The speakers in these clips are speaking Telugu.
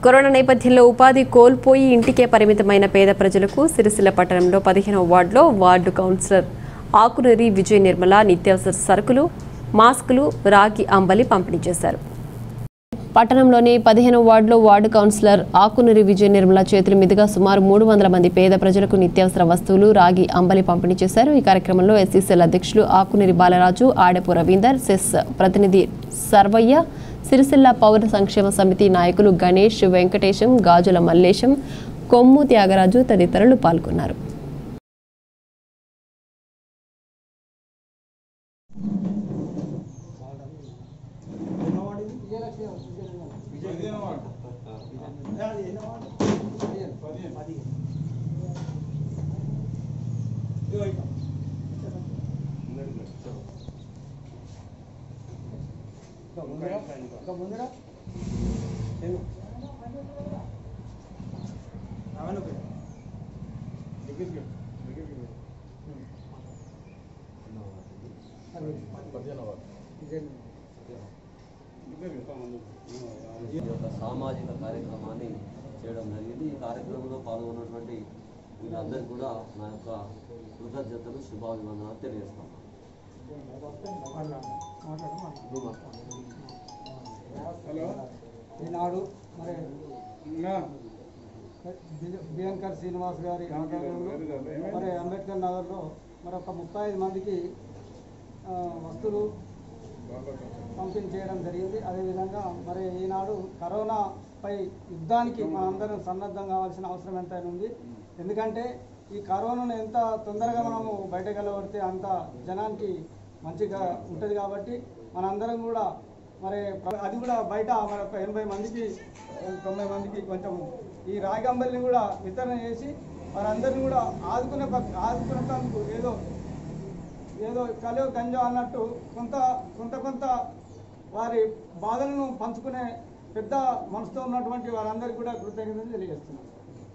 కరోనా నేపథ్యంలో ఉపాధి కోల్పోయి ఇంటికే పరిమితమైన పేద ప్రజలకు సిరిసిల్ల పట్టణంలో పదిహేనవ వార్డులో వార్డు కౌన్సిలర్ ఆకునూరి విజయ నిర్మల నిత్యావసర సరుకులు మాస్కులు రాగి అంబలి పంపిణీ చేశారు పట్టణంలోని పదిహేను వార్డులో వార్డు కౌన్సిలర్ ఆకునూరి విజయ నిర్మల చేతుల మీదుగా సుమారు మూడు వందల మంది పేద ప్రజలకు నిత్యావసర వస్తువులు రాగి అంబలి పంపిణీ చేశారు ఈ కార్యక్రమంలో ఎస్సీసీఎల్ అధ్యక్షులు ఆకునూరి బాలరాజు ఆడపు రవీందర్ సెస్ ప్రతినిధి సర్వయ్య సిరిసిల్ల పౌర సంక్షేమ సమితి నాయకులు గణేష్ వెంకటేశం గాజుల మల్లేశం కొమ్ము త్యాగరాజు తదితరులు పాల్గొన్నారు ఈ యొక్క సామాజిక కార్యక్రమాన్ని చేయడం జరిగింది ఈ కార్యక్రమంలో పాల్గొన్నటువంటి వీళ్ళందరికీ కూడా నా యొక్క కృతజ్ఞతలు శుభాభివందనాలు తెలియజేస్తాను ఈనాడు మరి బి- బిఎన్కర్ శ్రీనివాస్ గారి ఆధ్వర్యంలో మరి అంబేద్కర్ నగర్లో మరి ఒక ముప్పై ఐదు మందికి ఆ, వస్తువులు పంపిణీ చేయడం జరిగింది అదేవిధంగా మరి ఈనాడు కరోనాపై యుద్ధానికి మనందరం సన్నద్ధం కావాల్సిన అవసరం ఎంతైనా ఉంది ఎందుకంటే ఈ కరోనాను ఎంత తొందరగా మనము బయటకు వెళ్ళగొడితే అంత జనానికి మంచిగా ఉంటుంది కాబట్టి మనందరం కూడా మరి ప్ర- అది కూడా బయట మరి ఒక ఎనభై మందికి తొంభై మందికి కొంచెం ఈ రాగంబల్ని కూడా వితరణ చేసి వారందరినీ కూడా ఆదుకునే పక్- ఆదుకునేందుకు ఏదో ఏదో కలియో గంజో అన్నట్టు కొంత కొంత కొంత వారి బాధలను పంచుకునే పెద్ద మనసుతో ఉన్నటువంటి వారందరికీ కూడా కృతజ్ఞతలు తెలియజేస్తున్నాను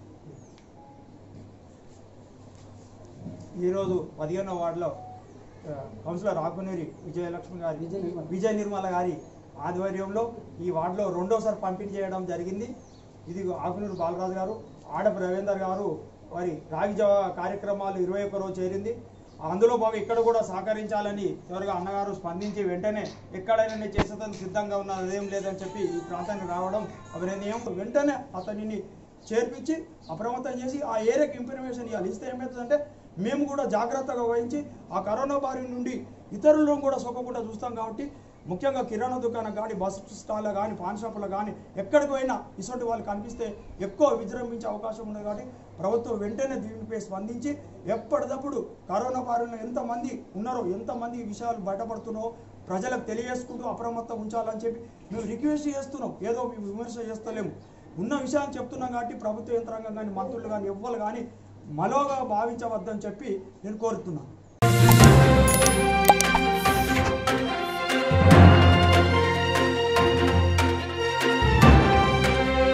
ఈరోజు పదిహేనో వార్డులో ఆ, కౌన్సిలర్ ఆకునూరి విజయలక్ష్మి గారి విజయ నిర్మల గారి ఆధ్వర్యంలో ఈ వార్డులో రెండోసారి పంపిణీ చేయడం జరిగింది ఇది ఆకునూరు బాలరాజు గారు ఆడపు రవీందర్ గారు వారి రాగి జవ కార్యక్రమాలు ఇరవై ఒక్క రోజు చేరింది అందులో భాగం ఇక్కడ కూడా సహకరించాలని త్వరగా అన్నగారు స్పందించి వెంటనే ఎక్కడైనా నేను చేసేందుకు సిద్ధంగా ఉన్నది అదేం లేదని చెప్పి ఈ ప్రాంతానికి రావడం అభినందనీయం వెంటనే అతనిని చేర్పించి అప్రమత్తం చేసి ఆ ఏరియాకి ఇన్ఫర్మేషన్ ఇవ్వాలి ఇస్తే ఏమవుతుందంటే మేము కూడా జాగ్రత్తగా వహించి ఆ కరోనా బారి నుండి ఇతరులను కూడా సోకకుండా చూస్తాం కాబట్టి ముఖ్యంగా కిరాణా దుకాణం కానీ బస్ స్టాల్లో కానీ పాన్ షాపులో కానీ ఎక్కడికి పోయినా ఇటువంటి వాళ్ళు కనిపిస్తే ఎక్కువ విజృంభించే అవకాశం ఉంది కాబట్టి ప్రభుత్వం వెంటనే దీనిపై స్పందించి ఎప్పటికప్పుడు కరోనా బారిన ఎంతమంది ఉన్నారో ఎంతమంది ఈ విషయాలు బయటపడుతున్నారో ప్రజలకు తెలియజేసుకుంటూ అప్రమత్తం ఉంచాలని చెప్పి మేము రిక్వెస్ట్ చేస్తున్నాం ఏదో మేము విమర్శ చేస్తలేము ఉన్న విషయాన్ని చెప్తున్నాం కాబట్టి ప్రభుత్వ యంత్రాంగం కానీ మంత్రులు కానీ ఎవ్వరు కానీ మలోగా భావించవద్దని చెప్పి నేను కోరుతున్నాను